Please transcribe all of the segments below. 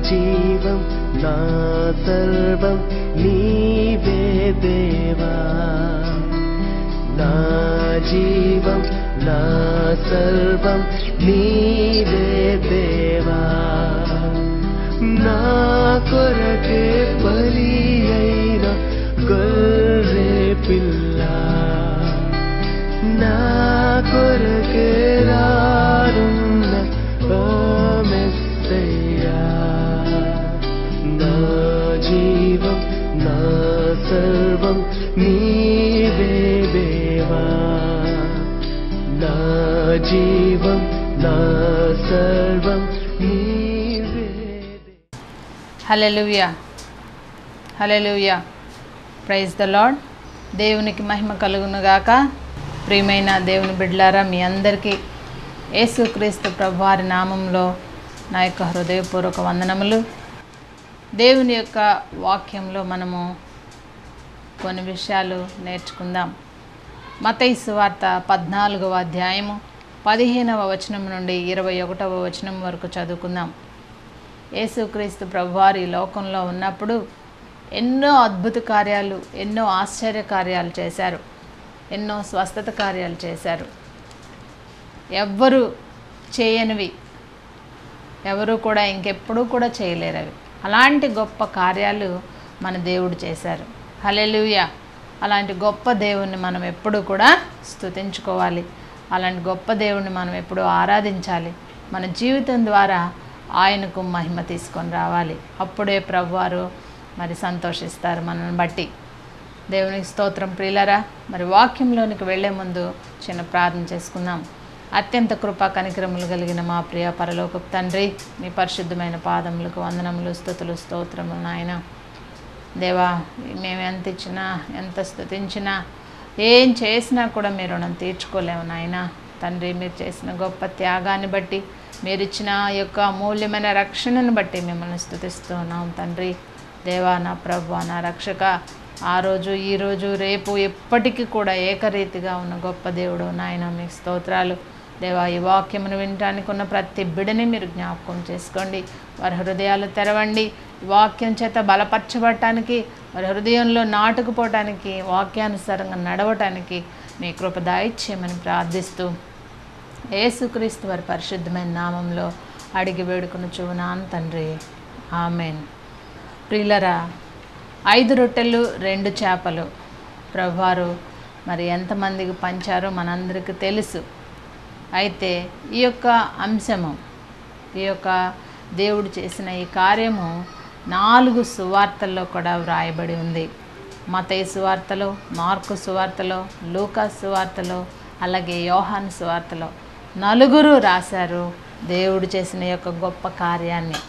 జీవం నా సర్వం నీవే దేవా నా జీవం నా సర్వం నీవే దేవా నా కొరకే బలి అయిన గొర్రె పిల్ల నా కొరకే రానున్న ఓ మెస్సయ్యా నా జీవం నా సర్వం నీవే దేవా నా జీవం నా సర్వం నీవే దేవా hallelujah hallelujah praise the Lord దేవునికి మహిమ కలుగునుగాక ప్రియమైన దేవుని బిడ్డలారా మీ అందరికీ యేసుక్రీస్తు ప్రభువారి నామంలో నా యొక్క హృదయపూర్వక వందనములు దేవుని యొక్క వాక్యంలో మనము కొన్ని విషయాలు నేర్చుకుందాం మతయి సువార్త పద్నాలుగవ అధ్యాయము పదిహేనవ వచనం నుండి ఇరవై ఒకటవ వచనం వరకు చదువుకుందాం యేసుక్రీస్తు ప్రభువారు ఈ లోకంలో ఉన్నప్పుడు ఎన్నో అద్భుత కార్యాలు ఎన్నో ఆశ్చర్య కార్యాలు చేశారు ఎన్నో స్వస్థత కార్యాలు చేశారు ఎవ్వరు చేయనివి ఎవరు కూడా ఇంకెప్పుడూ కూడా చేయలేరు అవి అలాంటి గొప్ప కార్యాలు మన దేవుడు చేశారు హలెలుయ అలాంటి గొప్ప దేవుణ్ణి మనం ఎప్పుడు కూడా స్తుతించుకోవాలి అలాంటి గొప్ప దేవుణ్ణి మనం ఎప్పుడూ ఆరాధించాలి మన జీవితం ద్వారా ఆయనకు మహిమ తీసుకొని రావాలి అప్పుడే ప్రభువారు మరి సంతోషిస్తారు మనల్ని బట్టి దేవునికి స్తోత్రం ప్రియులరా మరి వాక్యంలోనికి వెళ్ళే ముందు చిన్న ప్రార్థన చేసుకుందాం అత్యంత కృపా కనికరములు కలిగిన మా ప్రియ పరలోకపు తండ్రి మీ పరిశుద్ధమైన పాదములకు వందనములు స్థుతులు స్తోత్రములు నాయన దేవా మేము ఎంత ఇచ్చినా ఎంత స్తుతించినా ఏం చేసినా కూడా మీరు రుణం తీర్చుకోలేము నాయన తండ్రి మీరు చేసిన గొప్ప త్యాగాన్ని బట్టి మీరు ఇచ్చిన ఆ యొక్క అమూల్యమైన రక్షణను బట్టి మిమ్మల్ని స్తుతిస్తూ ఉన్నాం తండ్రి దేవా నా ప్రభు నా రక్షక ఆ రోజు ఈ రోజు రేపు ఎప్పటికీ కూడా ఏకరీతిగా ఉన్న గొప్ప దేవుడు నాయన మీకు స్తోత్రాలు దేవా ఈ వాక్యమును వినటానికి ఉన్న ప్రతి బిడని మీరు జ్ఞాపకం చేసుకోండి వారి హృదయాలు తెరవండి ఈ వాక్యం చేత బలపరచబడటానికి వారి హృదయంలో నాటుకుపోవటానికి వాక్యానుసారంగా నడవటానికి మీ కృప దాయిచ్చేయమని ప్రార్థిస్తూ యేసుక్రీస్తు వారి పరిశుద్ధమైన నామంలో అడిగి వేడుకుని చూనాను తండ్రి ఆమెన్ ప్రియులరా ఐదు రొట్టెలు రెండు చేపలు ప్రభువారు మరి ఎంతమందికి పంచారో మనందరికీ తెలుసు అయితే ఈ యొక్క అంశము ఈ యొక్క దేవుడు చేసిన ఈ కార్యము నాలుగు సువార్తల్లో కూడా వ్రాయబడి ఉంది మతయి సువార్తలో మార్కు సువార్తలో లూకా సువార్తలో అలాగే యోహాన్ సువార్తలో నలుగురు రాశారు దేవుడు చేసిన ఈ యొక్క గొప్ప కార్యాన్ని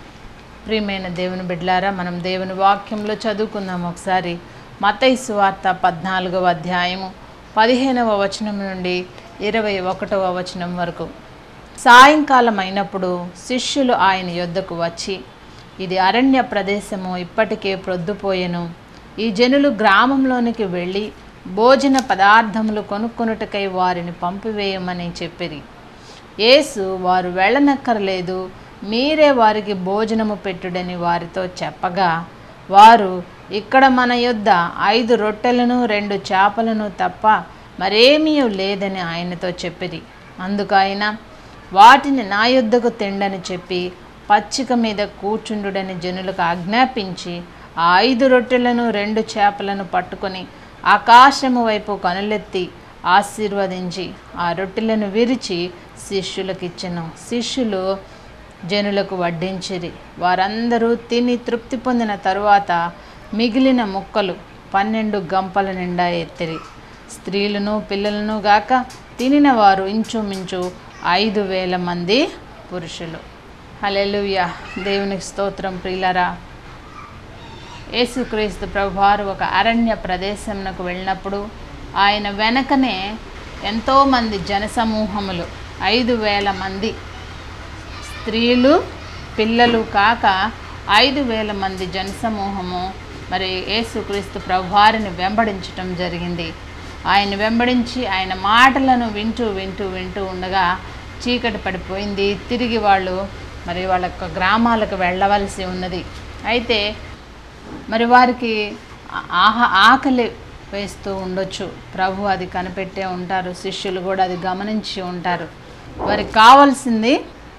ప్రియమైన దేవుని బిడ్డలారా మనం దేవుని వాక్యంలో చదువుకుందాం ఒకసారి మతయి సువార్త పద్నాలుగవ అధ్యాయము పదిహేనవ వచనం నుండి ఇరవై ఒకటవ వచనం వరకు సాయంకాలం అయినప్పుడు శిష్యులు ఆయన యొద్దకు వచ్చి ఇది అరణ్య ప్రదేశము ఇప్పటికే ప్రొద్దుపోయెను ఈ జనులు గ్రామంలోనికి వెళ్ళి భోజన పదార్థములు కొనుక్కొనుటకై వారిని పంపివేయమని చెప్పిరి యేసు వారు వెళ్ళనక్కర్లేదు మీరే వారికి భోజనము పెట్టుడని వారితో చెప్పగా వారు ఇక్కడ మన యొద్ద ఐదు రొట్టెలను రెండు చేపలను తప్ప మరేమీ లేదని ఆయనతో చెప్పిరి అందుకు ఆయన వాటిని నా యొద్దకు తిండని చెప్పి పచ్చిక మీద కూర్చుండుడని జనులకు ఆజ్ఞాపించి ఆ ఐదు రొట్టెలను రెండు చేపలను పట్టుకొని ఆకాశము వైపు కనులెత్తి ఆశీర్వదించి ఆ రొట్టెలను విరిచి శిష్యులకిచ్చెను శిష్యులు జనులకు వడ్డించిరి వారందరూ తిని తృప్తి పొందిన తరువాత మిగిలిన ముక్కలు పన్నెండు గంపల నిండా ఎత్తిరి స్త్రీలను పిల్లలను గాక తినిన వారు ఇంచుమించు ఐదు వేల మంది పురుషులు హల్లెలూయా దేవునికి స్తోత్రం ప్రియులరా యేసుక్రీస్తు ప్రభువారు ఒక అరణ్య ప్రదేశంకు వెళ్ళినప్పుడు ఆయన వెనకనే ఎంతోమంది జనసమూహములు ఐదు వేల మంది స్త్రీలు పిల్లలు కాక ఐదు వేల మంది జనసమూహము మరి యేసుక్రీస్తు ప్రభువారిని వెంబడించటం జరిగింది ఆయన వెంబడించి ఆయన మాటలను వింటూ వింటూ వింటూ ఉండగా చీకటి పడిపోయింది తిరిగి వాళ్ళు మరి వాళ్ళ యొక్క గ్రామాలకు వెళ్ళవలసి ఉన్నది అయితే మరి వారికి ఆ- ఆహా ఆకలి వేస్తూ ఉండొచ్చు ప్రభు అది కనిపెట్టే ఉంటారు శిష్యులు కూడా అది గమనించి ఉంటారు వారికి కావాల్సింది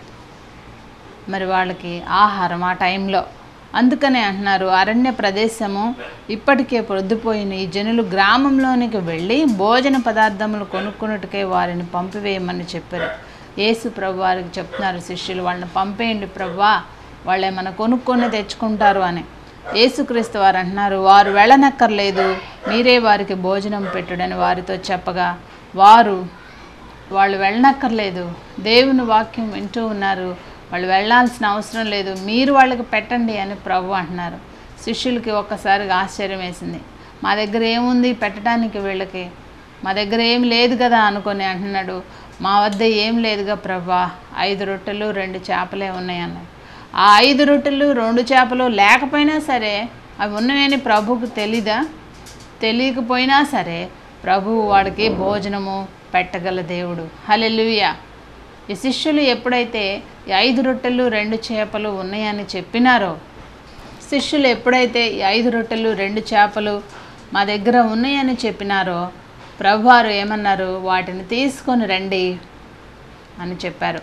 మరి వాళ్ళకి ఆహారం ఆ టైంలో అందుకనే అంటున్నారు అరణ్య ప్రదేశము ఇప్పటికే పొద్దుపోయిన ఈ జనులు గ్రామంలోనికి వెళ్ళి భోజన పదార్థములు కొనుక్కున్నట్టుకే వారిని పంపివేయమని చెప్పారు యేసు ప్రభు వారికి చెప్తున్నారు శిష్యులు వాళ్ళని పంపేయండి ప్రభువా వాళ్ళు ఏమైనా కొనుక్కొని తెచ్చుకుంటారు అని యేసుక్రీస్తు వారు అంటున్నారు వారు వెళ్ళనక్కర్లేదు మీరే వారికి భోజనం పెట్టుడని వారితో చెప్పగా వారు వాళ్ళు వెళ్ళనక్కర్లేదు దేవుని వాక్యం వింటూ ఉన్నారు వాళ్ళు వెళ్ళాల్సిన అవసరం లేదు మీరు వాళ్ళకి పెట్టండి అని ప్రభు అంటున్నారు శిష్యులకి ఒక్కసారిగా ఆశ్చర్యం వేసింది మా దగ్గర ఏముంది పెట్టడానికి వీళ్ళకి మా దగ్గర ఏం లేదు కదా అనుకొని అంటున్నాడు మా వద్ద ఏం లేదుగా ప్రభా ఐదు రొట్టెలు రెండు చేపలే ఉన్నాయి అన్నాడు ఆ ఐదు రొట్టెలు రెండు చేపలు లేకపోయినా సరే అవి ఉన్నాయని ప్రభువుకు తెలీదా తెలియకపోయినా సరే ప్రభువు వాడికి భోజనము పెట్టగల దేవుడు హల్లెలూయా ఈ శిష్యులు ఎప్పుడైతే ఈ ఐదు రొట్టెలు రెండు చేపలు ఉన్నాయని చెప్పినారో శిష్యులు ఎప్పుడైతే ఈ ఐదు రొట్టెలు రెండు చేపలు మా దగ్గర ఉన్నాయని చెప్పినారో ప్రభువారు ఏమన్నారు వాటిని తీసుకొని రండి అని చెప్పారు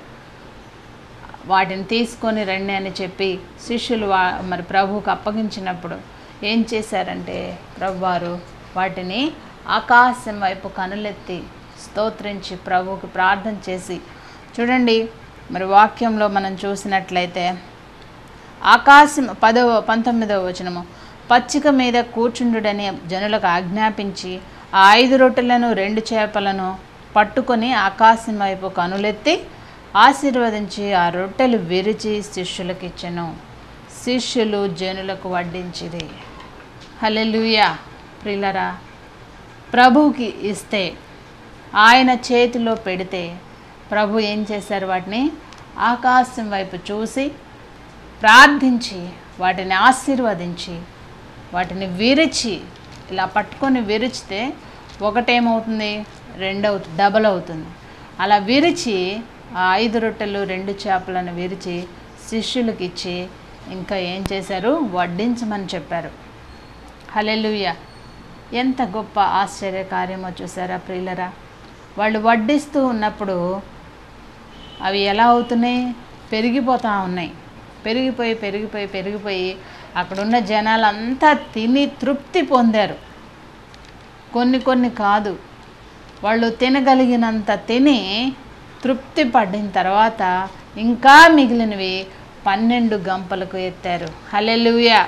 వాటిని తీసుకొని రండి అని చెప్పి శిష్యులు వా మరి ప్రభువుకు అప్పగించినప్పుడు ఏం చేశారంటే ప్రభువారు వాటిని ఆకాశం వైపు కనులెత్తి స్తోత్రించి ప్రభువుకు ప్రార్థన చేసి చూడండి మరి వాక్యంలో మనం చూసినట్లయితే ఆకాశం పదవ పంతొమ్మిదవ వచనము పచ్చిక మీద కూర్చుండుడని జనులకు ఆజ్ఞాపించి ఆ ఐదు రొట్టెలను రెండు చేపలను పట్టుకొని ఆకాశం వైపు కనులెత్తి ఆశీర్వదించి ఆ రొట్టెలు విరిచి శిష్యులకు ఇచ్చెను శిష్యులు జనులకు వడ్డించిది హల్లెలూయా ప్రిలరా ప్రభువుకి ఇస్తే ఆయన చేతిలో పెడితే ప్రభు ఏం చేశారు వాటిని ఆకాశం వైపు చూసి ప్రార్థించి వాటిని ఆశీర్వదించి వాటిని విరిచి ఇలా పట్టుకొని విరిచితే ఒకటేమవుతుంది రెండవుతుంది డబల్ అవుతుంది అలా విరిచి ఆ ఐదు రొట్టెలు రెండు చేపలను విరిచి శిష్యులకు ఇచ్చి ఇంకా ఏం చేశారు వడ్డించమని చెప్పారు హలెలుయ ఎంత గొప్ప ఆశ్చర్య కార్యమో చూసారా ప్రియులరా వాళ్ళు వడ్డిస్తూ ఉన్నప్పుడు అవి ఎలా అవుతున్నాయి పెరిగిపోతూ ఉన్నాయి పెరిగిపోయి పెరిగిపోయి పెరిగిపోయి అక్కడున్న జనాలంతా తిని తృప్తి పొందారు కొన్ని కొన్ని కాదు వాళ్ళు తినగలిగినంత తిని తృప్తి పడిన తర్వాత ఇంకా మిగిలినవి పన్నెండు గంపలకు ఎత్తారు హలెలుయా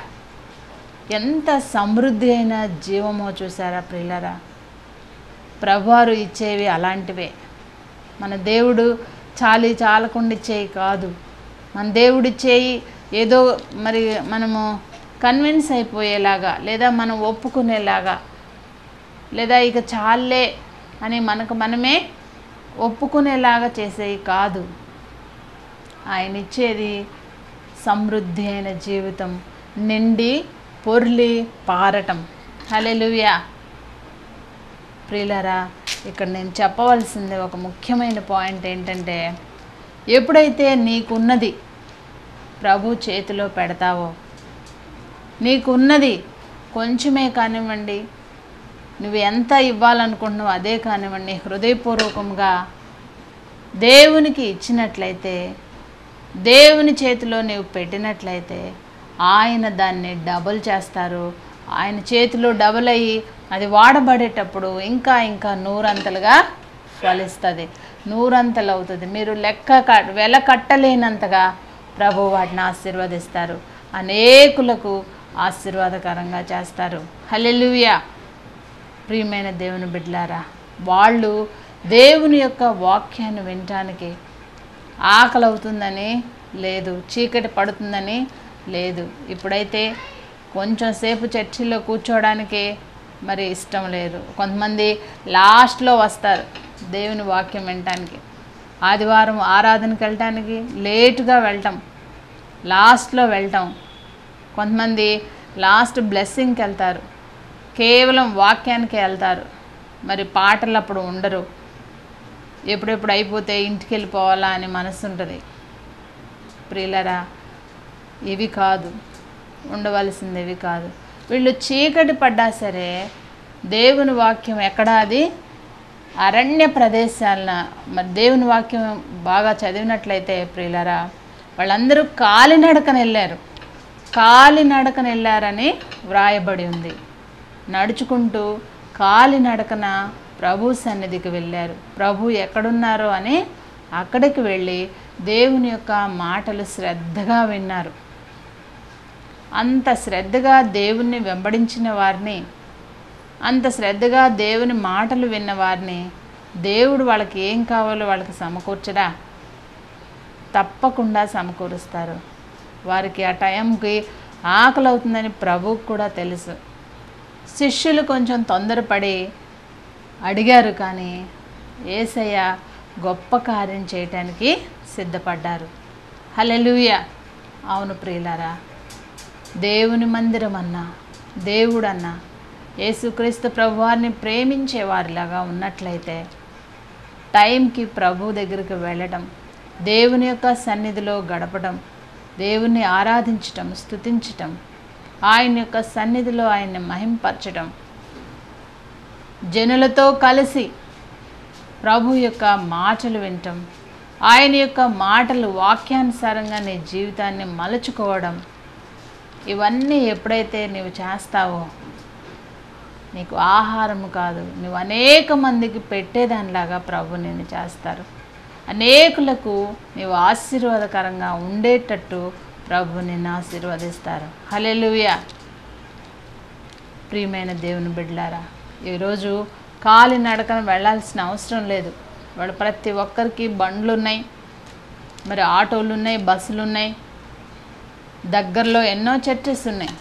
ఎంత సమృద్ధి అయిన జీవమో చూసారా ప్రియులరా ప్రభువారు ఇచ్చేవి అలాంటివే మన దేవుడు చాలి చాలకుండా ఇచ్చేవి కాదు మన దేవుడు ఇచ్చేయి ఏదో మరి మనము కన్విన్స్ అయిపోయేలాగా లేదా మనం ఒప్పుకునేలాగా లేదా ఇక చాలే అని మనకు మనమే ఒప్పుకునేలాగా చేసేవి కాదు ఆయన ఇచ్చేది సమృద్ధి అయిన జీవితం నిండి పొర్లి పారటం హలెలుయా ప్రియులరా ఇక్కడ నేను చెప్పవలసింది ఒక ముఖ్యమైన పాయింట్ ఏంటంటే ఎప్పుడైతే నీకున్నది ప్రభు చేతిలో పెడతావో నీకున్నది కొంచెమే కానివ్వండి నువ్వు ఎంత ఇవ్వాలనుకుంటున్నావు అదే కానివ్వండి హృదయపూర్వకంగా దేవునికి ఇచ్చినట్లయితే దేవుని చేతిలో నీవు పెట్టినట్లయితే ఆయన దాన్ని డబుల్ చేస్తారు ఆయన చేతిలో డబుల్ అయ్యి అది వాడబడేటప్పుడు ఇంకా ఇంకా నూరంతలుగా ఫలిస్తుంది నూరంతలు అవుతుంది మీరు లెక్క క- వెల కట్టలేనంతగా ప్రభు వాటిని ఆశీర్వదిస్తారు అనేకులకు ఆశీర్వాదకరంగా చేస్తారు హల్లెలూయా ప్రియమైన దేవుని బిడ్డలారా వాళ్ళు దేవుని యొక్క వాక్యాన్ని వినటానికి ఆకలి అవుతుందని లేదు చీకటి పడుతుందని లేదు ఇప్పుడైతే కొంచెం సేపు చర్చిలో కూర్చోవడానికి మరి ఇష్టం లేదు కొంతమంది లాస్ట్లో వస్తారు దేవుని వాక్యం వినటానికి ఆదివారం ఆరాధనకి వెళ్ళటానికి లేటుగా వెళ్ళటం లాస్ట్లో వెళ్ళటం కొంతమంది లాస్ట్ బ్లెస్సింగ్కి వెళ్తారు కేవలం వాక్యానికి వెళ్తారు మరి పాటలు అప్పుడు ఉండరు ఎప్పుడెప్పుడు అయిపోతే ఇంటికి వెళ్ళిపోవాలా అని మనసు ఉంటుంది ప్రియులరా ఇవి కాదు ఉండవలసింది ఇవి కాదు వీళ్ళు చీకటి పడ్డా సరే దేవుని వాక్యం ఎక్కడ అది అరణ్య ప్రదేశాలన మరి దేవుని వాక్యం బాగా చదివినట్లయితే ప్రియులరా వాళ్ళందరూ కాలినడకన వెళ్ళారు కాలినడకన వెళ్ళారని వ్రాయబడి ఉంది నడుచుకుంటూ కాలినడకన ప్రభు సన్నిధికి వెళ్ళారు ప్రభు ఎక్కడున్నారో అని అక్కడికి వెళ్ళి దేవుని యొక్క మాటలు శ్రద్ధగా విన్నారు అంత శ్రద్ధగా దేవుణ్ణి వెంబడించిన వారిని అంత శ్రద్ధగా దేవుని మాటలు విన్న వారిని దేవుడు వాళ్ళకి ఏం కావాలో వాళ్ళకి సమకూర్చడా తప్పకుండా సమకూరుస్తారు వారికి ఆ టైంకి ఆకలి అవుతుందని ప్రభువుకు కూడా తెలుసు శిష్యులు కొంచెం తొందరపడి అడిగారు కానీ ఏసయ్య గొప్ప కార్యం చేయటానికి సిద్ధపడ్డారు హలెలుయ అవును ప్రియులారా దేవుని మందిరం అన్నా దేవుడన్నా యేసుక్రీస్తు ప్రభువారిని ప్రేమించే వారిలాగా ఉన్నట్లయితే టైంకి ప్రభు దగ్గరికి వెళ్ళటం దేవుని యొక్క సన్నిధిలో గడపడం దేవుని ఆరాధించటం స్తుతించటం ఆయన యొక్క సన్నిధిలో ఆయన్ని మహింపరచటం జనులతో కలిసి ప్రభు యొక్క మాటలు వినటం ఆయన యొక్క మాటలు వాక్యానుసారంగా నీ జీవితాన్ని మలుచుకోవడం ఇవన్నీ ఎప్పుడైతే నీవు చేస్తావో నీకు ఆహారం కాదు నువ్వు అనేక మందికి పెట్టేదానిలాగా ప్రభు నిన్ను చేస్తారు అనేకులకు నీవు ఆశీర్వాదకరంగా ఉండేటట్టు ప్రభు నిన్ను ఆశీర్వదిస్తారు హలెలుయా ప్రియమైన దేవుని బిడ్డలారా ఈరోజు కాలి నడకన వెళ్ళాల్సిన అవసరం లేదు వాళ్ళు ప్రతి ఒక్కరికి బండ్లు ఉన్నాయి మరి ఆటోలు ఉన్నాయి బస్సులు ఉన్నాయి దగ్గరలో ఎన్నో చర్చెస్ ఉన్నాయి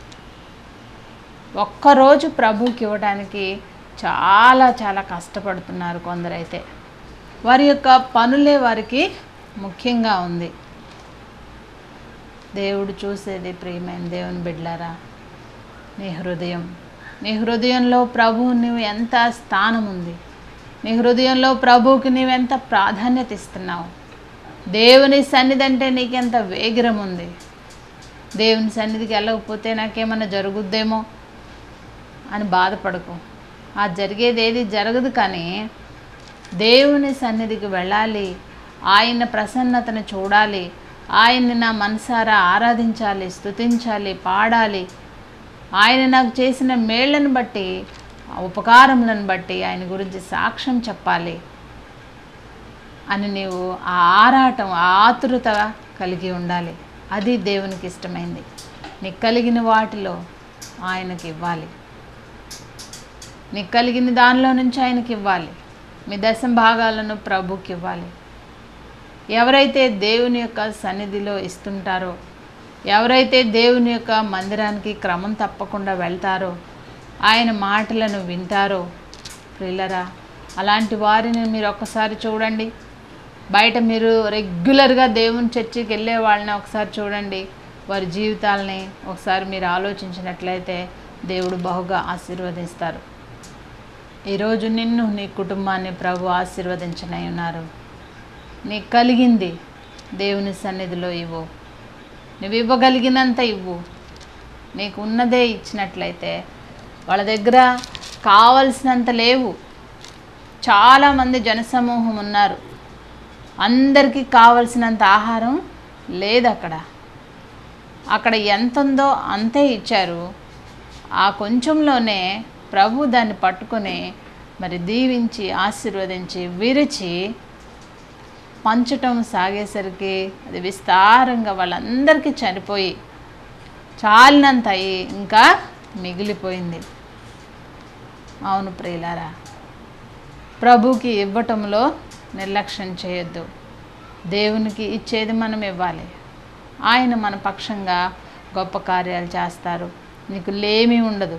ఒక్కరోజు ప్రభుకి ఇవ్వడానికి చాలా చాలా కష్టపడుతున్నారు కొందరైతే వారి యొక్క పనులే వారికి ముఖ్యంగా ఉంది దేవుడు చూసేది ప్రియమైన దేవుని బిడ్డలారా నీ హృదయం నీ హృదయంలో ప్రభువు నువ్వు ఎంత స్థానం ఉంది నీ హృదయంలో ప్రభువుకి నీవెంత ప్రాధాన్యత ఇస్తున్నావు దేవుని సన్నిధి అంటే నీకెంత వేగిరం ఉంది దేవుని సన్నిధికి వెళ్ళకపోతే నాకేమన్నా జరుగుద్దేమో అని బాధపడకు ఆ జరిగేది ఏది జరగదు కానీ దేవుని సన్నిధికి వెళ్ళాలి ఆయన ప్రసన్నతను చూడాలి ఆయన్ని నా మనసారా ఆరాధించాలి స్తుతించాలి పాడాలి ఆయన నాకు చేసిన మేళ్లను బట్టి ఆ ఉపకారములను బట్టి ఆయన గురించి సాక్ష్యం చెప్పాలి అని నీవు ఆ ఆరాటం ఆ ఆతురత కలిగి ఉండాలి అది దేవునికి ఇష్టమైంది నీకు కలిగిన వాటిలో ఆయనకి ఇవ్వాలి నీకు కలిగిన దానిలో నుంచి ఆయనకి ఇవ్వాలి మీ దశం భాగాలను ప్రభుకి ఇవ్వాలి ఎవరైతే దేవుని యొక్క సన్నిధిలో ఇస్తుంటారో ఎవరైతే దేవుని యొక్క మందిరానికి క్రమం తప్పకుండా వెళ్తారో ఆయన మాటలను వింటారో ప్రిల్లరా అలాంటి వారిని మీరు ఒక్కసారి చూడండి బయట మీరు రెగ్యులర్గా దేవుని చర్చికి వెళ్ళే వాళ్ళని ఒకసారి చూడండి వారి జీవితాలని ఒకసారి మీరు ఆలోచించినట్లయితే దేవుడు బహుగా ఆశీర్వదిస్తారు ఈరోజు నిన్ను నీ కుటుంబాన్ని ప్రభు ఆశీర్వదించనై ఉన్నారు నీకు కలిగింది దేవుని సన్నిధిలో ఇవ్వు నువ్వు ఇవ్వగలిగినంత ఇవ్వు నీకు ఉన్నదే ఇచ్చినట్లయితే వాళ్ళ దగ్గర కావలసినంత లేవు చాలామంది జనసమూహం ఉన్నారు అందరికీ కావలసినంత ఆహారం లేదు అక్కడ అక్కడ ఎంత ఉందో అంతే ఇచ్చారు ఆ కొంచెంలోనే ప్రభు దాన్ని పట్టుకొని మరి దీవించి ఆశీర్వదించి విరిచి పంచటం సాగేసరికి అది విస్తారంగా వాళ్ళందరికీ చనిపోయి చాలినంత అయి ఇంకా మిగిలిపోయింది అవును ప్రియులారా ప్రభుకి ఇవ్వటంలో నిర్లక్ష్యం చేయొద్దు దేవునికి ఇచ్చేది మనం ఇవ్వాలి ఆయన మన పక్షంగా గొప్ప కార్యాలు చేస్తారు నీకు లేమి ఉండదు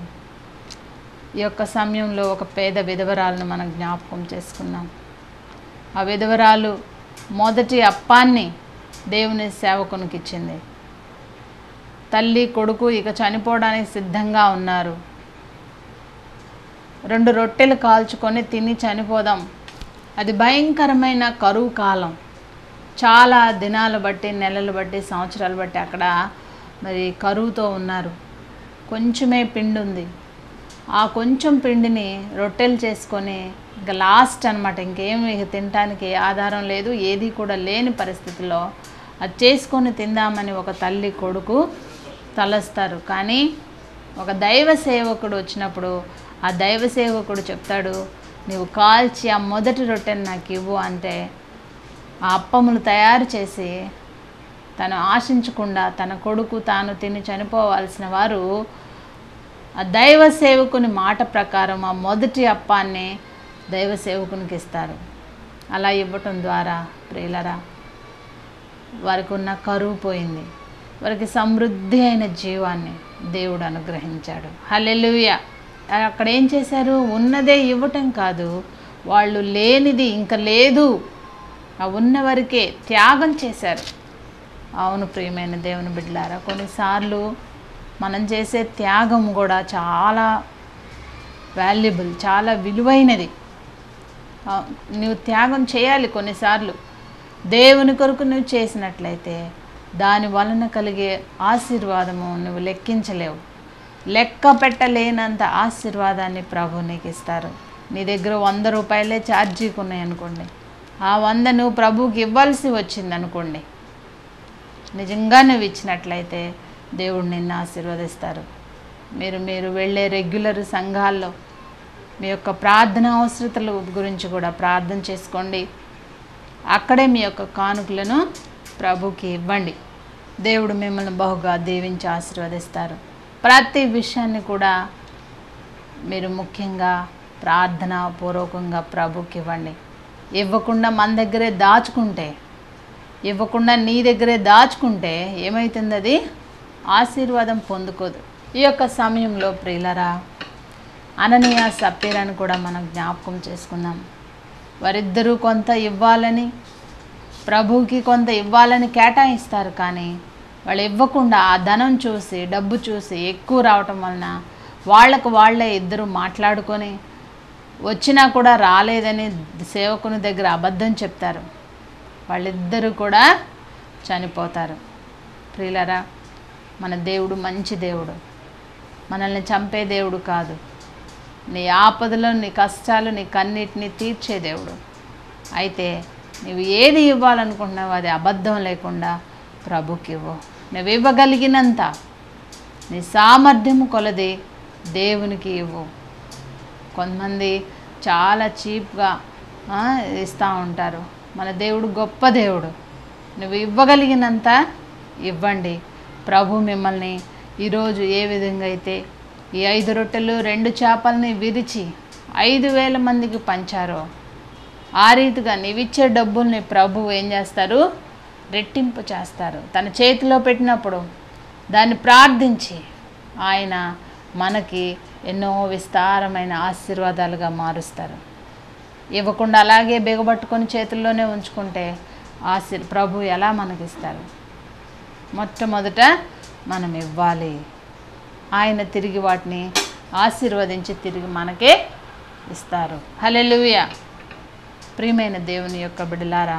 ఈ యొక్క సమయంలో ఒక పేద విధవరాలను మనం జ్ఞాపకం చేసుకున్నాం ఆ విధవరాలు మొదటి అప్పాన్ని దేవుని సేవకునికి ఇచ్చింది తల్లి కొడుకు ఇక చనిపోవడానికి సిద్ధంగా ఉన్నారు రెండు రొట్టెలు కాల్చుకొని తిని చనిపోదాం అది భయంకరమైన కరువు కాలం చాలా దినాలు బట్టి నెలలు బట్టి సంవత్సరాలు బట్టి అక్కడ మరి కరువుతో ఉన్నారు కొంచెమే పిండి ఉంది ఆ కొంచెం పిండిని రొట్టెలు చేసుకొని ఇంకా లాస్ట్ అనమాట ఇంకేమి ఇక తినటానికి ఏ ఆధారం లేదు ఏది కూడా లేని పరిస్థితిలో అది చేసుకొని తిందామని ఒక తల్లి కొడుకు తలస్తారు కానీ ఒక దైవ సేవకుడు వచ్చినప్పుడు ఆ దైవ సేవకుడు చెప్తాడు నీవు కాల్చి ఆ మొదటి రొట్టెని నాకు ఇవ్వు అంటే ఆ అప్పములు తయారు చేసి తను ఆశించకుండా తన కొడుకు తాను తిని చనిపోవాల్సిన వారు ఆ దైవ సేవకుని మాట ప్రకారం ఆ మొదటి అప్పాన్ని దైవ సేవకునికి ఇస్తారు అలా ఇవ్వటం ద్వారా ప్రియులరా వారికి ఉన్న కరువు పోయింది వారికి సమృద్ధి అయిన జీవాన్ని దేవుడు అనుగ్రహించాడు హల్లెలూయ అక్కడ ఏం చేశారు ఉన్నదే ఇవ్వటం కాదు వాళ్ళు లేనిది ఇంకా లేదు ఆ ఉన్నవరకే త్యాగం చేశారు అవును ప్రియమైన దేవుని బిడ్డలారా కొన్నిసార్లు మనం చేసే త్యాగం కూడా చాలా వాల్యుబుల్ చాలా విలువైనది ఆ, నువ్వు త్యాగం చేయాలి కొన్నిసార్లు దేవుని కొరకు నువ్వు చేసినట్లయితే దాని వలన కలిగే ఆశీర్వాదము నువ్వు లెక్కించలేవు లెక్క పెట్టలేనంత ఆశీర్వాదాన్ని ప్రభు నీకు ఇస్తారు నీ దగ్గర వంద రూపాయలే ఛార్జీకి ఉన్నాయి అనుకోండి ఆ వంద నువ్వు ప్రభువుకి ఇవ్వాల్సి వచ్చింది అనుకోండి నిజంగా నువ్వు ఇచ్చినట్లయితే దేవుడు నిన్ను ఆశీర్వదిస్తారు మీరు మీరు వెళ్ళే రెగ్యులర్ సంఘాల్లో మీ యొక్క ప్రార్థన అవసరతల గురించి కూడా ప్రార్థన చేసుకోండి అక్కడే మీ యొక్క కానుకలను ప్రభుకి ఇవ్వండి దేవుడు మిమ్మల్ని బహుగా దీవించి ఆశీర్వదిస్తారు ప్రతి విషయాన్ని కూడా మీరు ముఖ్యంగా ప్రార్థన పూర్వకంగా ప్రభుకి ఇవ్వండి ఇవ్వకుండా మన దగ్గరే దాచుకుంటే ఇవ్వకుండా నీ దగ్గరే దాచుకుంటే ఏమవుతుంది అది ఆశీర్వాదం పొందుకోదు ఈ యొక్క సమయంలో ప్రియులరా అననీయ సప్పీరాని కూడా మనం జ్ఞాపకం చేసుకుందాం వారిద్దరూ కొంత ఇవ్వాలని ప్రభువుకి కొంత ఇవ్వాలని కేటాయిస్తారు కానీ వాళ్ళు ఇవ్వకుండా ఆ ధనం చూసి డబ్బు చూసి ఎక్కువ రావటం వలన వాళ్ళకు వాళ్ళే ఇద్దరు మాట్లాడుకొని వచ్చినా కూడా రాలేదని సేవకుని దగ్గర అబద్ధం చెప్తారు వాళ్ళిద్దరూ కూడా చనిపోతారు ప్రియులరా మన దేవుడు మంచి దేవుడు మనల్ని చంపే దేవుడు కాదు నీ ఆపదలో నీ కష్టాలు నీ కన్నిటిని తీర్చే దేవుడు అయితే నువ్వు ఏది ఇవ్వాలనుకుంటున్నావో అది అబద్ధం లేకుండా ప్రభుకి ఇవ్వు నువ్వు ఇవ్వగలిగినంత నీ సామర్థ్యము కొలది దేవునికి ఇవ్వు కొంతమంది చాలా చీప్గా ఇస్తూ ఉంటారు మన దేవుడు గొప్ప దేవుడు నువ్వు ఇవ్వగలిగినంత ఇవ్వండి ప్రభు మిమ్మల్ని ఈరోజు ఏ విధంగా అయితే ఈ ఐదు రొట్టెలు రెండు చేపల్ని విరిచి ఐదు వేల మందికి పంచారో ఆ రీతిగా నీవిచ్చే డబ్బుల్ని ప్రభు ఏం చేస్తారు రెట్టింపు చేస్తారు తన చేతిలో పెట్టినప్పుడు దాన్ని ప్రార్థించి ఆయన మనకి ఎన్నో విస్తారమైన ఆశీర్వాదాలుగా మారుస్తారు ఇవ్వకుండా అలాగే బిగబట్టుకొని చేతుల్లోనే ఉంచుకుంటే ఆశీర్ ప్రభు ఎలా మనకిస్తారు మొట్టమొదట మనం ఇవ్వాలి ఆయన తిరిగి వాటిని ఆశీర్వదించి తిరిగి మనకే ఇస్తారు హలెలుయ ప్రియమైన దేవుని యొక్క బిడలారా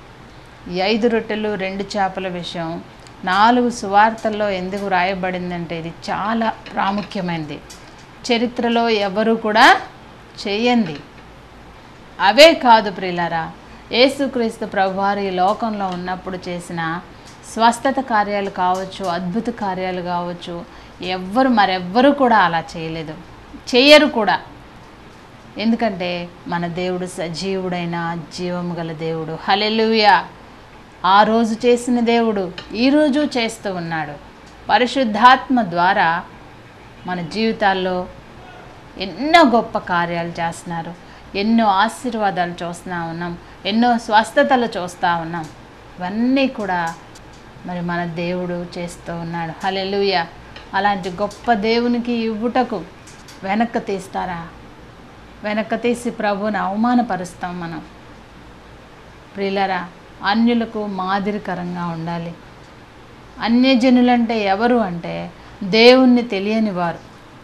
ఈ ఐదు రొట్టెలు రెండు చేపల విషయం నాలుగు సువార్తల్లో ఎందుకు రాయబడిందంటే ఇది చాలా ప్రాముఖ్యమైనది చరిత్రలో ఎవరు కూడా చేయండి అవే కాదు ప్రియులారా యేసుక్రీస్తు ప్రభువారు ఈ లోకంలో ఉన్నప్పుడు చేసిన స్వస్థత కార్యాలు కావచ్చు అద్భుత కార్యాలు కావచ్చు ఎవ్వరు మరెవ్వరు కూడా అలా చేయలేదు చేయరు కూడా ఎందుకంటే మన దేవుడు సజీవుడైన జీవము గల దేవుడు హలెలుయా ఆ రోజు చేసిన దేవుడు ఈరోజు చేస్తూ ఉన్నాడు పరిశుద్ధాత్మ ద్వారా మన జీవితాల్లో ఎన్నో గొప్ప కార్యాలు చేస్తున్నారు ఎన్నో ఆశీర్వాదాలు చూస్తూ ఉన్నాం ఎన్నో స్వస్థతలు చూస్తూ ఉన్నాం ఇవన్నీ కూడా మరి మన దేవుడు చేస్తూ ఉన్నాడు హలెలుయ అలాంటి గొప్ప దేవునికి ఇవ్వుటకు వెనక్కి తీస్తారా వెనక్కి తీసి ప్రభువుని అవమానపరుస్తాం మనం ప్రియులరా అన్యులకు మాదిరికరంగా ఉండాలి అన్యజనులంటే ఎవరు అంటే దేవుణ్ణి తెలియని వారు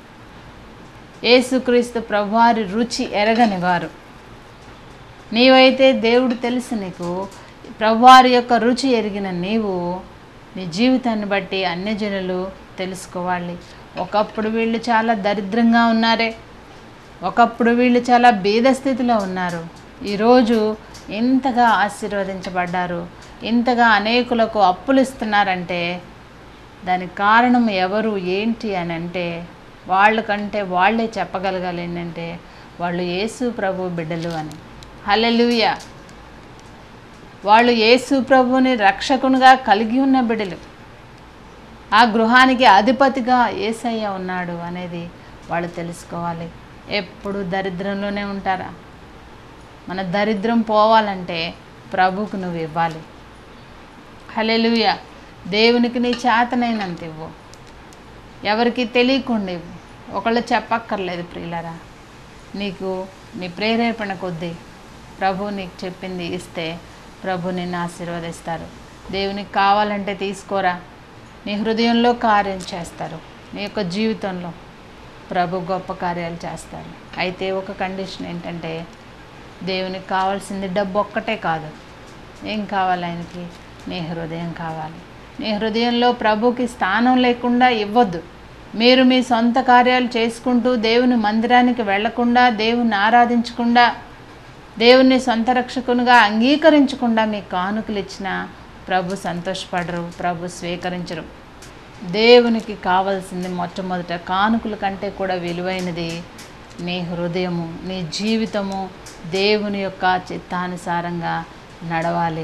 యేసుక్రీస్తు ప్రభువారి రుచి ఎరగని వారు నీవైతే దేవుడు తెలుసు నీకు ప్రభువారి యొక్క రుచి ఎరిగిన నీవు నీ జీవితాన్ని బట్టి అన్యజనులు తెలుసుకోవాలి ఒకప్పుడు వీళ్ళు చాలా దరిద్రంగా ఉన్నారే ఒకప్పుడు వీళ్ళు చాలా బీద స్థితిలో ఉన్నారు ఈరోజు ఇంతగా ఆశీర్వదించబడ్డారు ఇంతగా అనేకులకు అప్పులు ఇస్తున్నారంటే దానికి కారణం ఎవరు ఏంటి అని అంటే వాళ్ళకంటే వాళ్ళే చెప్పగలగాలి ఏంటంటే వాళ్ళు యేసు ప్రభు బిడ్డలు అని హల్లెలూయ వాళ్ళు యేసు ప్రభుని రక్షకునిగా కలిగి ఉన్న బిడ్డలు ఆ గృహానికి అధిపతిగా ఏసయ్య ఉన్నాడు అనేది వాళ్ళు తెలుసుకోవాలి ఎప్పుడు దరిద్రంలోనే ఉంటారా మన దరిద్రం పోవాలంటే ప్రభుకు నువ్వు ఇవ్వాలి హలెలుయ దేవునికి నీ చేతనైనంత ఇవ్వు ఎవరికి తెలియకుండా ఇవ్వు ఒకళ్ళు చెప్పక్కర్లేదు ప్రియులరా నీకు నీ ప్రేరేపణ కొద్దీ ప్రభు నీకు చెప్పింది ఇస్తే ప్రభు నిన్ను ఆశీర్వదిస్తారు దేవునికి కావాలంటే తీసుకోరా నీ హృదయంలో కార్యం చేస్తారు నీ యొక్క జీవితంలో ప్రభు గొప్ప కార్యాలు చేస్తారు అయితే ఒక కండిషన్ ఏంటంటే దేవునికి కావాల్సింది డబ్బు ఒక్కటే కాదు ఏం కావాలి ఆయనకి నీ హృదయం కావాలి నీ హృదయంలో ప్రభుకి స్థానం లేకుండా ఇవ్వద్దు మీరు మీ సొంత కార్యాలు చేసుకుంటూ దేవుని మందిరానికి వెళ్లకుండా దేవుని ఆరాధించకుండా దేవుని సొంత రక్షకునిగా అంగీకరించకుండా మీ కానుకలు ఇచ్చిన ప్రభు సంతోషపడరు ప్రభు స్వీకరించరు దేవునికి కావలసింది మొట్టమొదట కానుకల కంటే కూడా విలువైనది నీ హృదయము నీ జీవితము దేవుని యొక్క చిత్తానుసారంగా నడవాలి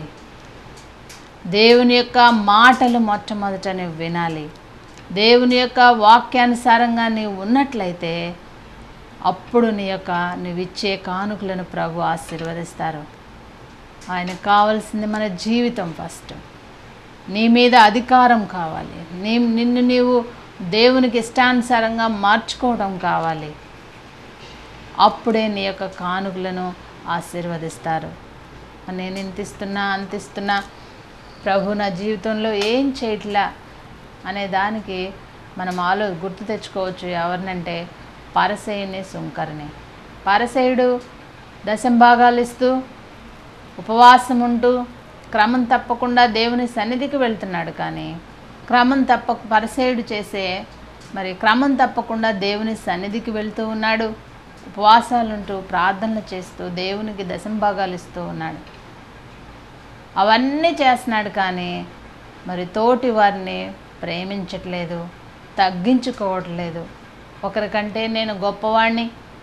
దేవుని యొక్క మాటలు మొట్టమొదట నువ్వు వినాలి దేవుని యొక్క వాక్యానుసారంగా నీవు ఉన్నట్లయితే అప్పుడు నీ యొక్క నువ్వు ఇచ్చే కానుకలను ప్రభు ఆశీర్వదిస్తారు ఆయనకు కావాల్సింది మన జీవితం ఫస్ట్ నీ మీద అధికారం కావాలి నీ నిన్ను నీవు దేవునికి ఇష్టానుసారంగా మార్చుకోవడం కావాలి అప్పుడే నీ యొక్క కానుకలను ఆశీర్వదిస్తారు నేను ఇంత ఇస్తున్నా అంత ఇస్తున్నా ప్రభు నా జీవితంలో ఏం చేయట్లా అనే దానికి మనం ఆలో గుర్తు తెచ్చుకోవచ్చు ఎవరినంటే పరసేయుని సుంకరిని పరసేయుడు దశంభాగాలు ఇస్తూ ఉపవాసం ఉంటూ క్రమం తప్పకుండా దేవుని సన్నిధికి వెళ్తున్నాడు కానీ క్రమం తప్ప పరసేయుడు చేసే మరి క్రమం తప్పకుండా దేవుని సన్నిధికి వెళ్తూ ఉన్నాడు ఉపవాసాలుంటూ ప్రార్థనలు చేస్తూ దేవునికి దశంభాగాలు ఇస్తూ ఉన్నాడు అవన్నీ చేస్తున్నాడు కానీ మరి తోటి వారిని ప్రేమించట్లేదు తగ్గించుకోవట్లేదు ఒకరికంటే నేను గొప్పవాణ్ణి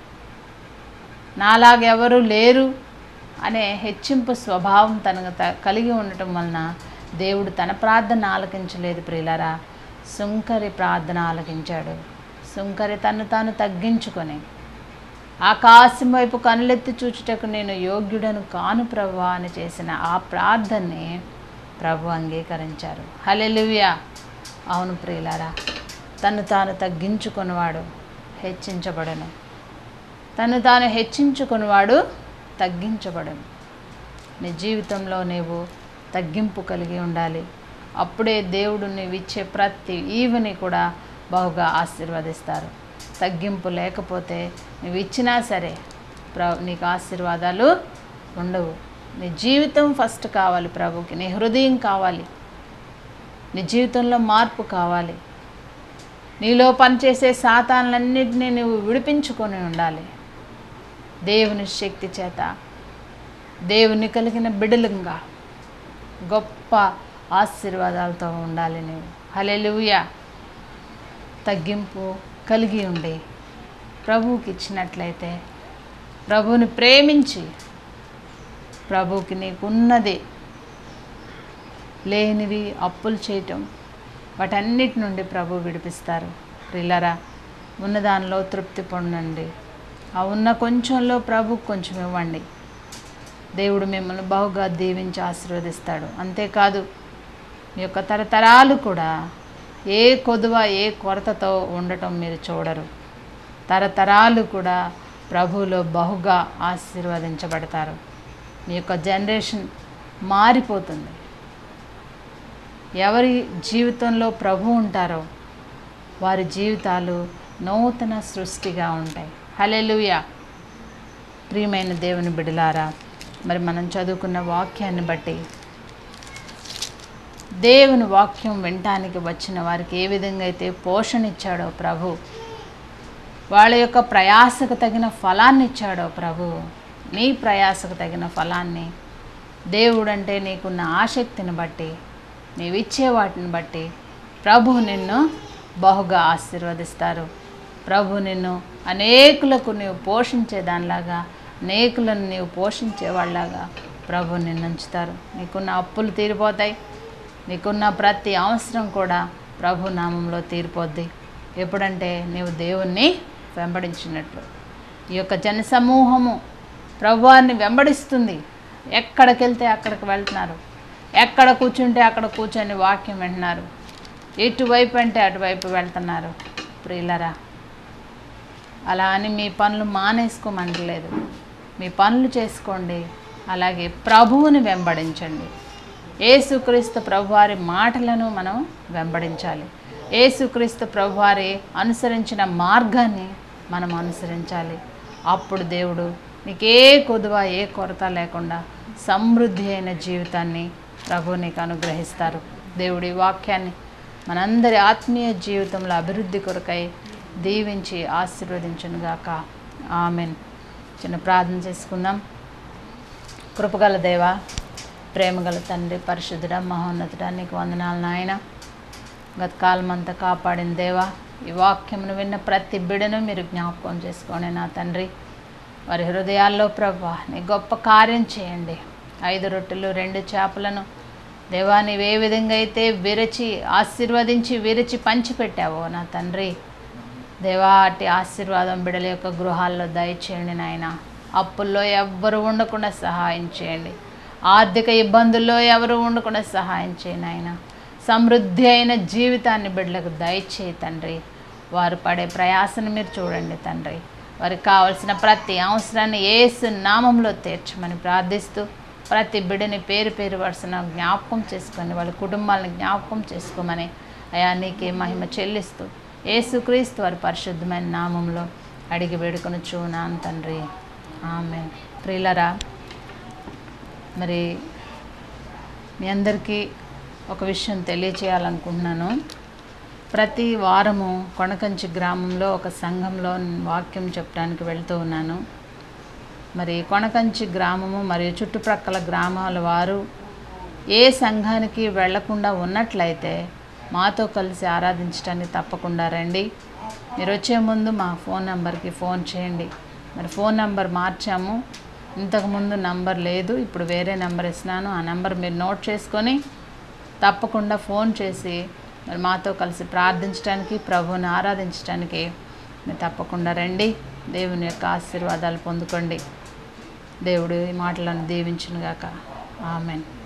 నాలాగెవరు లేరు అనే హెచ్చింపు స్వభావం తనకు త- కలిగి ఉండటం వలన దేవుడు తన ప్రార్థన ఆలకించలేదు ప్రియులరా సుంకరి ప్రార్థన ఆలకించాడు సుంకరి తను తాను తగ్గించుకొని ఆకాశం వైపు కనులెత్తి చూచుటకు నేను యోగ్యుడను కాను ప్రభు అని చేసిన ఆ ప్రార్థనని ప్రభు అంగీకరించారు హలెలుయా అవును ప్రియులారా తను తాను తగ్గించుకున్నవాడు హెచ్చించబడను తను తాను హెచ్చించుకున్నవాడు తగ్గించబడను నీ జీవితంలో నీవు తగ్గింపు కలిగి ఉండాలి అప్పుడే దేవుడు నీవు ఇచ్చే ప్రతి ఈవని కూడా బహుగా ఆశీర్వదిస్తారు తగ్గింపు లేకపోతే నువ్వు ఇచ్చినా సరే ప్ర నీకు ఆశీర్వాదాలు ఉండవు నీ జీవితం ఫస్ట్ కావాలి ప్రభుకి నీ హృదయం కావాలి నీ జీవితంలో మార్పు కావాలి నీలో పనిచేసే సాతాన్లన్నింటినీ నువ్వు విడిపించుకొని ఉండాలి దేవుని శక్తి చేత దేవుని కలిగిన బిడలంగా గొప్ప ఆశీర్వాదాలతో ఉండాలి నువ్వు హలెలుయ తగ్గింపు కలిగి ఉండి ప్రభువుకి ఇచ్చినట్లయితే ప్రభువుని ప్రేమించి ప్రభువుకి నీకున్నది లేనివి అప్పులు చేయటం వాటన్నిటి నుండి ప్రభు విడిపిస్తారు ప్రిల్లరా ఉన్న దానిలో తృప్తి పొందండి ఆ ఉన్న కొంచెంలో ప్రభు కొంచెం ఇవ్వండి దేవుడు మిమ్మల్ని బహుగా దీవించి ఆశీర్వదిస్తాడు అంతేకాదు మీ యొక్క తరతరాలు కూడా ఏ కొదువ ఏ కొరతతో ఉండటం మీరు చూడరు తరతరాలు కూడా ప్రభువులో బహుగా ఆశీర్వదించబడతారు మీ యొక్క జనరేషన్ మారిపోతుంది ఎవరి జీవితంలో ప్రభు ఉంటారో వారి జీవితాలు నూతన సృష్టిగా ఉంటాయి హలెలుయా ప్రియమైన దేవుని బిడలారా మరి మనం చదువుకున్న వాక్యాన్ని బట్టి దేవుని వాక్యం వినటానికి వచ్చిన వారికి ఏ విధంగా అయితే పోషణ ఇచ్చాడో ప్రభు వాళ్ళ యొక్క ప్రయాసకు తగిన ఫలాన్ని ఇచ్చాడో ప్రభు నీ ప్రయాసకు తగిన ఫలాన్ని దేవుడంటే నీకున్న ఆసక్తిని బట్టి నీవిచ్చే వాటిని బట్టి ప్రభు నిన్ను బహుగా ఆశీర్వదిస్తారు ప్రభు నిన్ను అనేకులకు నీవు పోషించే దానిలాగా అనేకులను నీవు పోషించే వాళ్ళలాగా ప్రభు నిన్ను ఉంచుతారు నీకున్న అప్పులు తీరిపోతాయి నీకున్న ప్రతి అవసరం కూడా ప్రభు నామంలో తీరిపోద్ది ఎప్పుడంటే నీవు దేవుణ్ణి వెంబడించినట్లు ఈ యొక్క జనసమూహము ప్రభువాన్ని వెంబడిస్తుంది ఎక్కడికి వెళ్తే అక్కడికి వెళ్తున్నారు ఎక్కడ కూర్చుంటే అక్కడ కూర్చొని వాక్యం వింటున్నారు ఇటువైపు అంటే అటువైపు వెళ్తున్నారు ప్రియులరా అలా అని మీ పనులు మానేసుకోమంటలేదు మీ పనులు చేసుకోండి అలాగే ప్రభువుని వెంబడించండి ఏసుక్రీస్తు ప్రభువారి మాటలను మనం వెంబడించాలి ఏసుక్రీస్తు ప్రభువారి అనుసరించిన మార్గాన్ని మనం అనుసరించాలి అప్పుడు దేవుడు నీకు ఏ కొదువ ఏ కొరత లేకుండా సమృద్ధి అయిన జీవితాన్ని ప్రభు నీకు అనుగ్రహిస్తారు దేవుడి వాక్యాన్ని మనందరి ఆత్మీయ జీవితంలో అభివృద్ధి కొరకై దీవించి ఆశీర్వదించునుగాక ఆమెన్ చిన్న ప్రార్థన చేసుకుందాం కృపగల దేవ ప్రేమగల తండ్రి పరిశుద్ధుడ మహోన్నతుడ నీకు వందనాలు నాయన గత కాలం అంతా కాపాడిన దేవా ఈ వాక్యమును విన్న ప్రతి బిడను మీరు జ్ఞాపకం చేసుకోండి నా తండ్రి వారి హృదయాల్లో ప్రభా నీ గొప్ప కార్యం చేయండి ఐదు రొట్టెలు రెండు చేపలను దేవా నీవు ఏ విధంగా అయితే విరచి ఆశీర్వదించి విరచి పంచిపెట్టావో నా తండ్రి దేవా అట్టి ఆశీర్వాదం బిడల యొక్క గృహాల్లో దయచేయండి నాయన అప్పుల్లో ఎవ్వరు ఉండకుండా సహాయం చేయండి ఆర్థిక ఇబ్బందుల్లో ఎవరు ఉండకుండా సహాయం చేయండి ఆయన సమృద్ధి అయిన జీవితాన్ని బిడ్డలకు దయచేయి తండ్రి వారు పడే ప్రయాసను మీరు చూడండి తండ్రి వారికి కావలసిన ప్రతి అవసరాన్ని ఏసు నామంలో తీర్చమని ప్రార్థిస్తూ ప్రతి బిడ్డని పేరు పేరు వరుసన జ్ఞాపకం చేసుకొని వాళ్ళ కుటుంబాలను జ్ఞాపకం చేసుకోమని అయా నీకే మహిమ చెల్లిస్తూ ఏసుక్రీస్తు వారి పరిశుద్ధమైన నామంలో అడిగి వేడుకొని చూనాను తండ్రి ఆమె ప్రియులరా మరి మీ అందరికీ ఒక విషయం తెలియచేయాలనుకుంటున్నాను ప్రతి వారము కొనకంచి గ్రామంలో ఒక సంఘంలో వాక్యం చెప్పడానికి వెళ్తూ ఉన్నాను మరి కొనకంచి గ్రామము మరియు చుట్టుప్రక్కల గ్రామాల వారు ఏ సంఘానికి వెళ్లకుండా ఉన్నట్లయితే మాతో కలిసి ఆరాధించడానికి తప్పకుండా రండి మీరు వచ్చే ముందు మా ఫోన్ నెంబర్కి ఫోన్ చేయండి మరి ఫోన్ నెంబర్ మార్చాము ఇంతకుముందు నంబర్ లేదు ఇప్పుడు వేరే నెంబర్ ఇస్తున్నాను ఆ నెంబర్ మీరు నోట్ చేసుకొని తప్పకుండా ఫోన్ చేసి మరి మాతో కలిసి ప్రార్థించడానికి ప్రభువుని ఆరాధించడానికి మీరు తప్పకుండా రండి దేవుని యొక్క ఆశీర్వాదాలు పొందుకోండి దేవుడు ఈ మాటలను దీవించునుగాక ఆమెన్